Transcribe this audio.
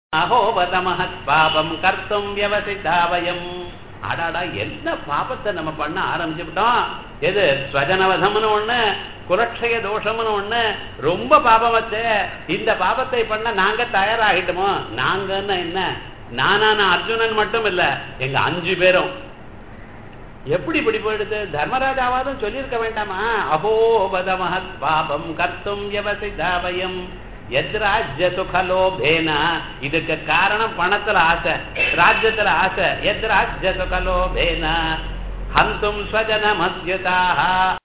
அகோபத மகத் பாபம் கர்த்தும் வியவசிதா வயம் அடாடா என்ன பாபத்தை நம்ம பண்ண ஆரம்பிச்சுட்டோம் எது ஸ்வஜனவதம்னு ஒண்ணு குலக்ஷய தோஷம்னு ஒண்ணு ரொம்ப பாபம் வச்சு இந்த பாபத்தை பண்ண நாங்க தயாராகிட்டோமோ நாங்கன்னா என்ன நானான அர்ஜுனன் மட்டும் இல்ல எங்க அஞ்சு பேரும் எப்படி இப்படி போயிடுது தர்மராஜாவாதும் சொல்லியிருக்க வேண்டாமா அகோபத மகத் பாபம் கர்த்தும் வியவசிதா வயம் எத்ராஜ்ய சுகலோபேன இதுக்கு காரணம் பணத்துல ஆசை ராஜ்யத்துல ஆசை எத்ராஜ்ய சுகலோபேன ஹந்தும் ஸ்வஜன மத்யுதாக